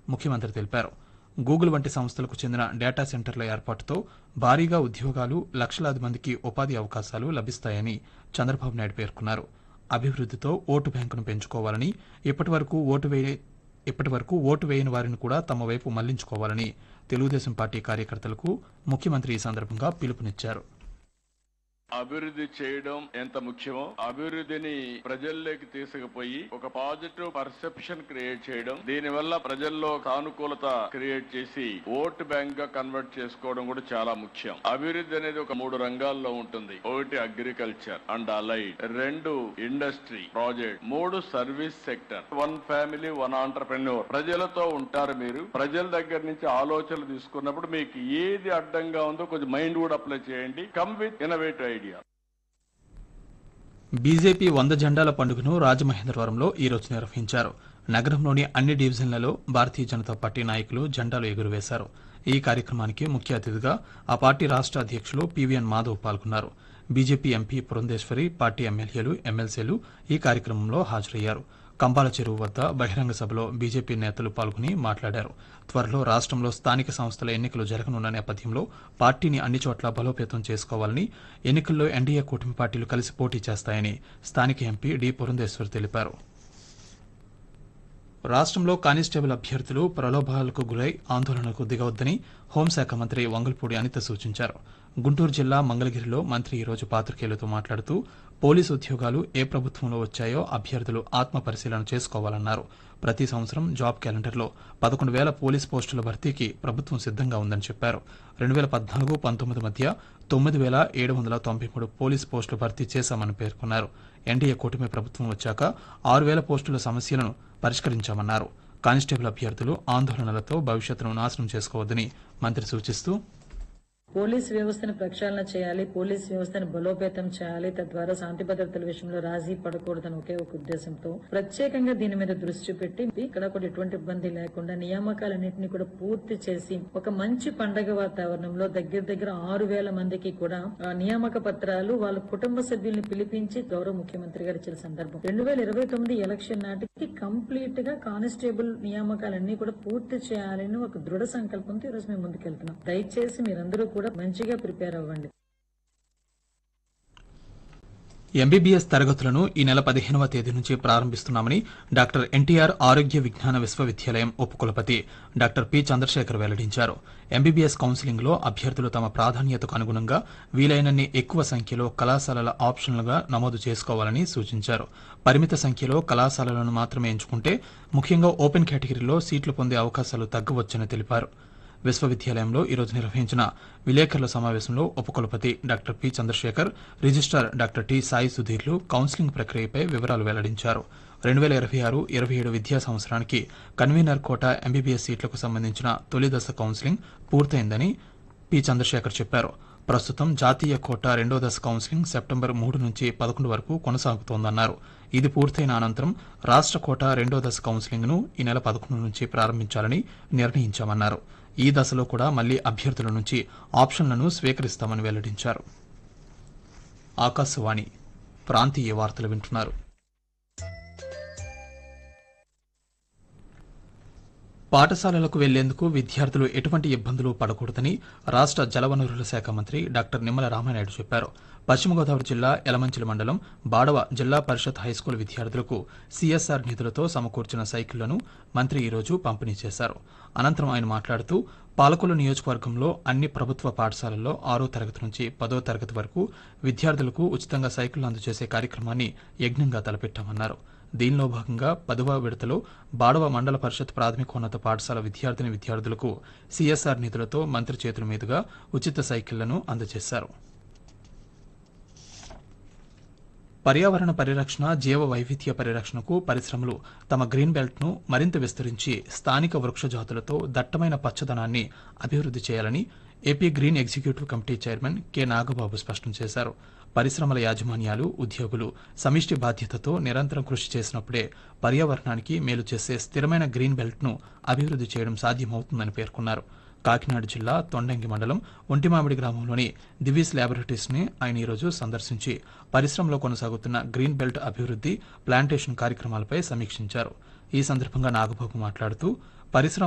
ముఖ్యమంత్రి తెలిపారు గూగుల్ వంటి సంస్థలకు చెందిన డేటా సెంటర్ల ఏర్పాటుతో భారీగా ఉద్యోగాలు లక్షలాది మందికి ఉపాధి అవకాశాలు లభిస్తాయని చంద్రబాబు నాయుడు పేర్కొన్నారు అభివృద్ధితో ఓటు బ్యాంకును పెంచుకోవాలని ఇప్పటి వరకు ఓటు వేయ ఇప్పటి వరకు ఓటు వేయని వారిని కూడా తమ వైపు మళ్లించుకోవాలని తెలుగుదేశం పార్టీ కార్యకర్తలకు ముఖ్యమంత్రి ఈ సందర్భంగా పిలుపునిచ్చారు అభివృద్ధి చేయడం ఎంత ముఖ్యమో అభివృద్ధిని ప్రజల్లోకి తీసుకుపోయి ఒక పాజిటివ్ పర్సెప్షన్ క్రియేట్ చేయడం దీని వల్ల ప్రజల్లో సానుకూలత క్రియేట్ చేసి ఓట్ బ్యాంక్ గా కన్వర్ట్ చేసుకోవడం కూడా చాలా ముఖ్యం అభివృద్ధి అనేది ఒక మూడు రంగాల్లో ఉంటుంది ఒకటి అగ్రికల్చర్ అండ్ అలైడ్ రెండు ఇండస్ట్రీ ప్రాజెక్ట్ మూడు service sector one family one entrepreneur ప్రజలతో ఉంటారు మీరు ప్రజల దగ్గర నుంచి ఆలోచనలు తీసుకున్నప్పుడు మీకు ఏది అడ్డంగా ఉందో కొంచెం మైండ్ కూడా అప్లై చేయండి come with innovative idea BJP వంద జెండాల పండుగను రాజమహేంద్రవరంలో ఈ రోజు నిర్వహించారు నగరంలోని అన్ని డివిజన్లలో భారతీయ జనతా పార్టీ నాయకులు జెండాలు ఎగురవేశారు ఈ కార్యక్రమానికి ముఖ్య అతిథిగా ఆ పార్టీ రాష్ట్ర అధ్యక్షులు పివిఎన్ మాధవ్ పాల్గొన్నారు బీజేపీ ఎంపీ పురంధేశ్వరి పార్టీ ఎమ్మెల్యేలు ఎమ్మెల్సీలు ఈ కార్యక్రమంలో హాజరయ్యారు కంబాల చెరువు వద్ద బహిరంగ సభలో బీజేపీ నేతలు పాల్గొని మాట్లాడారు త్వరలో రాష్ట్రంలో స్థానిక సంస్థల ఎన్నికలు జరగనున్న నేపథ్యంలో పార్టీని అన్ని చోట్ల బలోపేతం చేసుకోవాలని ఎన్నికల్లో ఎన్డీఏ కూటమి పార్టీలు కలిసి పోటీ చేస్తాయని స్థానిక ఎంపీ డి పురంధేశ్వర్ తెలిపారు రాష్ట్రంలో కానిస్టేబుల్ అభ్యర్థులు ప్రలోభాలకు గురై ఆందోళనకు దిగవద్దని హోంశాఖ మంత్రి వంగల్పూడి అనిత సూచించారు గుంటూరు జిల్లా మంగళగిరిలో మంత్రి ఈరోజు పాత్రికేయులతో మాట్లాడుతూ పోలీసు ఉద్యోగాలు ఏ ప్రభుత్వంలో వచ్చాయో అభ్యర్థులు ఆత్మ పరిశీలన చేసుకోవాలన్నారు ప్రతి సంవత్సరం జాబ్ క్యాలెండర్లో పదకొండు వేల పోలీస్ పోస్టుల భర్తీకి ప్రభుత్వం సిద్ధంగా ఉందని చెప్పారు రెండు వేల పద్నాలుగు పంతొమ్మిది మధ్య తొమ్మిది వేల ఏడు వందల తొంభై మూడు పోలీస్ పోస్టులు భర్తీ చేశామని పేర్కొన్నారు ఎన్డీఏ కూటమి ప్రభుత్వం వచ్చాక ఆరు వేల పోస్టుల సమస్యలను పరిష్కరించామన్నారు కానిస్టేబుల్ అభ్యర్థులు ఆందోళనలతో భవిష్యత్తును నాశనం చేసుకోవద్దని మంత్రి సూచిస్తూ పోలీస్ వ్యవస్థను ప్రక్షాళన చేయాలి పోలీస్ వ్యవస్థను బలోపేతం చేయాలి తద్వారా శాంతి భద్రతల విషయంలో రాజీ పడకూడదని ఒకే ఒక ఉద్దేశంతో ప్రత్యేకంగా దీని మీద దృష్టి పెట్టి ఇక్కడ కూడా ఎటువంటి ఇబ్బంది లేకుండా నియామకాలన్నింటినీ కూడా పూర్తి చేసి ఒక మంచి పండగ వాతావరణంలో దగ్గర దగ్గర ఆరు వేల మందికి కూడా ఆ, నియామక పత్రాలు వాళ్ళ కుటుంబ సభ్యుల్ని పిలిపించి గౌరవ ముఖ్యమంత్రి గారు ఇచ్చిన సందర్భం రెండు వేల ఇరవై తొమ్మిది ఎలక్షన్ నాటికి కంప్లీట్ గా కానిస్టేబుల్ నియామకాలన్నీ కూడా పూర్తి చేయాలని ఒక దృఢ సంకల్పంతో ఈరోజు మేము ముందుకెళ్తున్నాం దయచేసి మీరందరూ కూడా మంచిగా ప్రిపేర్ అవ్వండి ఎంబీబీఎస్ తరగతులను ఈ నెల పదిహేనవ తేదీ నుంచి ప్రారంభిస్తున్నామని డాక్టర్ ఎన్టీఆర్ ఆరోగ్య విజ్ఞాన విశ్వవిద్యాలయం ఉపకులపతి డాక్టర్ పి చంద్రశేఖర్ వెల్లడించారు ఎంబీబీఎస్ కౌన్సిలింగ్ లో అభ్యర్థులు తమ ప్రాధాన్యతకు అనుగుణంగా వీలైనన్ని ఎక్కువ సంఖ్యలో కళాశాలల ఆప్షన్లుగా నమోదు చేసుకోవాలని సూచించారు పరిమిత సంఖ్యలో కళాశాలలను మాత్రమే ఎంచుకుంటే ముఖ్యంగా ఓపెన్ కేటగిరీలో సీట్లు పొందే అవకాశాలు తగ్గవచ్చని తెలిపారు విశ్వవిద్యాలయంలో ఈరోజు నిర్వహించిన విలేకరుల సమావేశంలో ఉపకులపతి doctor P Chandrasekhar registrar doctor T Sai సుధీర్లు కౌన్సిలింగ్ ప్రక్రియపై వివరాలు వెల్లడించారు రెండు వేల ఇరవై ఆరు ఇరవై ఏడు విద్యా సంవత్సరానికి కన్వీనర్ కోటా ఎంబీబీఎస్ సీట్లకు సంబంధించిన తొలి దశ కౌన్సిలింగ్ పూర్తయిందని పి చంద్రశేఖర్ చెప్పారు ప్రస్తుతం జాతీయ కోటా రెండో దశ కౌన్సిలింగ్ సెప్టెంబర్ మూడు నుంచి పదకొండు వరకు కొనసాగుతోందన్నారు ఇది పూర్తయిన అనంతరం రాష్ట్ర కోటా రెండో దశ కౌన్సిలింగ్ ను ఈ నెల పదకొండు నుంచి ప్రారంభించాలని నిర్ణయించామన్నారు ఈ దశలో కూడా మళ్లీ అభ్యర్థుల నుంచి ఆప్షన్లను స్వీకరిస్తామని వెల్లడించారు ఆకాశవాణి ప్రాంతీయ వార్తలు వింటున్నారు పాఠశాలలకు వెళ్లేందుకు విద్యార్థులు ఎటువంటి ఇబ్బందులు పడకూడదని రాష్ట్ర జలవనరుల శాఖ మంత్రి డాక్టర్ నిమ్మల రామానాయుడు చెప్పారు పశ్చిమ గోదావరి జిల్లా యలమంచిలి మండలం బాడవ జిల్లా పరిషత్ హైస్కూల్ విద్యార్థులకు సీఎస్ఆర్ నిధులతో సమకూర్చిన సైకిళ్లను మంత్రి ఈరోజు పంపిణీ చేశారు అనంతరం ఆయన మాట్లాడుతూ పాలకొల్లు నియోజకవర్గంలో అన్ని ప్రభుత్వ పాఠశాలల్లో ఆరో తరగతి నుంచి పదో తరగతి వరకు విద్యార్థులకు ఉచితంగా సైకిళ్లు అందజేసే కార్యక్రమాన్ని యజ్ఞంగా తలపెట్టామన్నారు దీనిలో భాగంగా పదవ విడతలో బాడవ మండల పరిషత్ ప్రాథమికోన్నత పాఠశాల విద్యార్థిని విద్యార్థులకు సీఎస్ఆర్ నిధులతో మంత్రి చేతుల మీదుగా ఉచిత సైకిళ్లను అందజేశారు పర్యావరణ పరిరక్షణ జీవ వైవిధ్య పరిరక్షణకు పరిశ్రమలు తమ గ్రీన్ బెల్ట్ ను మరింత విస్తరించి స్థానిక వృక్ష జాతులతో దట్టమైన పచ్చదనాన్ని అభివృద్ధి చేయాలని AP green executive committee chairman K Nagababu స్పష్టం చేశారు పరిశ్రమల యాజమాన్యాలు ఉద్యోగులు సమిష్టి బాధ్యతతో నిరంతరం కృషి చేసినప్పుడే పర్యావరణానికి మేలు చేసే స్థిరమైన గ్రీన్ బెల్ట్ ను అభివృద్ధి చేయడం సాధ్యమవుతుందని పేర్కొన్నారు కాకినాడ జిల్లా తొండంగి మండలం ఒంటిమామిడి గ్రామంలోని దివీస్ ల్యాబొరేటరీస్ ని ఆయన ఈరోజు సందర్శించి పరిశ్రమలో కొనసాగుతున్న గ్రీన్ బెల్ట్ అభివృద్ధి ప్లాంటేషన్ కార్యక్రమాలపై సమీక్షించారు ఈ సందర్భంగా నాగబాబు మాట్లాడుతూ పరిశ్రమ